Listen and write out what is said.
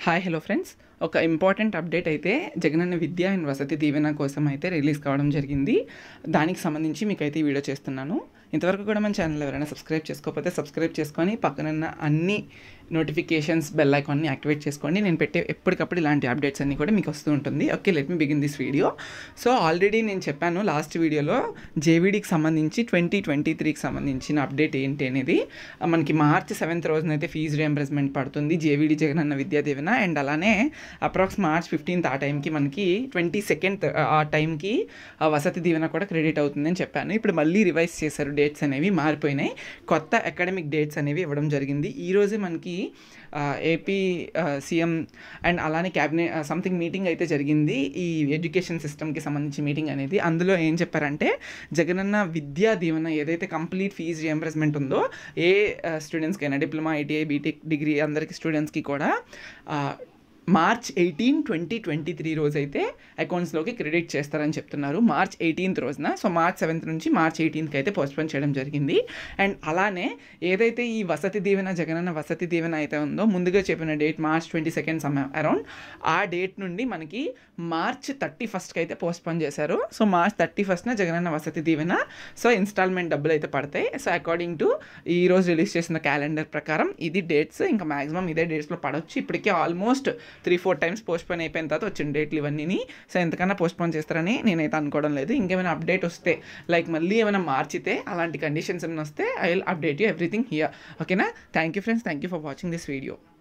hi hello friends ఒక important update అయితే జగనన్న విద్య and వసతి దీవెన కోసం అయితే రిలీజ్ కావడం జరిగింది దానికి సంబంధించి మీకు అయితే ఈ వీడియో చేస్తున్నాను ఇంతవరకు కూడా మన ఛానల్ ఎవరైనా సబ్స్క్రైబ్ చేసుకోకపోతే సబ్స్క్రైబ్ చేసుకొని పక్కనున్న అన్ని నోటిఫికేషన్స్ బెల్ ఐకాన్ని యాక్టివేట్ చేసుకోండి నేను పెట్టే ఎప్పటికప్పుడు ఇలాంటి అప్డేట్స్ అన్నీ కూడా మీకు వస్తూ ఉంటుంది okay let me begin this video so already నేను చెప్పాను లాస్ట్ వీడియోలో జేవీడీకి సంబంధించి ట్వంటీ ట్వంటీ త్రీకి సంబంధించిన అప్డేట్ ఏంటి అనేది ఆ, మనకి మార్చ్ సెవెంత్ రోజున అయితే ఫీజు రియంబర్స్మెంట్ పడుతుంది జేవీడీ జగనన్న విద్యా దీవెన అండ్ అలానే అప్రాక్స్ మార్చ్ ఫిఫ్టీన్త్ ఆ టైంకి మనకి ట్వంటీ సెకండ్ ఆ టైంకి ఆ వసతి దీవెన కూడా క్రెడిట్ అవుతుందని చెప్పాను ఇప్పుడు మళ్ళీ రివైజ్ చేశారు డేట్స్ అనేవి మారిపోయినాయి కొత్త అకాడమిక్ డేట్స్ అనేవి ఇవ్వడం జరిగింది ఈ రోజే మనకి ఆ, ఏపీ ఆ, సీఎం అండ్ అలానే క్యాబినెట్ సంథింగ్ మీటింగ్ అయితే జరిగింది ఈ ఎడ్యుకేషన్ సిస్టమ్కి సంబంధించి మీటింగ్ అనేది అందులో ఏం చెప్పారంటే జగనన్న విద్యా దీవెన ఏదైతే కంప్లీట్ ఫీజు రియంబర్స్మెంట్ ఉందో ఏ స్టూడెంట్స్కైనా డిప్లొమా ఐటీఐ బీటెక్ డిగ్రీ అందరికి స్టూడెంట్స్కి కూడా ఆ, March eighteen twenty twenty three రోజైతే అకౌంట్స్లోకి క్రెడిట్ చేస్తారని చెప్తున్నారు మార్చ్ ఎయిటీన్త్ రోజున సో మార్చ్ సెవెంత్ నుంచి మార్చ్ ఎయిటీన్త్కి అయితే పోస్ట్పోన్ చేయడం జరిగింది అండ్ అలానే ఏదైతే ఈ వసతి దీవెన జగనన్న వసతి దీవెన అయితే ఉందో ముందుగా చెప్పిన డేట్ మార్చ్ ట్వంటీ సెకండ్ సమయం అరౌండ్ ఆ డేట్ నుండి మనకి మార్చ్ థర్టీ ఫస్ట్కి అయితే పోస్ట్పోన్ చేశారు సో మార్చ్ థర్టీ ఫస్ట్న జగనన్న వసతి దీవెన సో ఇన్స్టాల్మెంట్ డబ్బులు అయితే పడతాయి సో అకార్డింగ్ టు ఈ రోజు రిలీజ్ చేసిన క్యాలెండర్ ప్రకారం ఇది డేట్స్ ఇంకా మాక్సిమం ఇదే డేట్స్లో పడవచ్చు ఇప్పటికే almost three four times postpone అయిపోయిన తర్వాత వచ్చిన డేట్లు ఇవన్నీ సో ఎంతకన్నా పోస్ట్పోన్ చేస్తారని నేనైతే అనుకోవడం లేదు ఇంకేమైనా అప్డేట్ వస్తే లైక్ మళ్ళీ ఏమైనా మార్చితే అలాంటి కండిషన్స్ ఏమైనా వస్తే I will update you everything here ఓకేనా thank you friends thank you for watching this video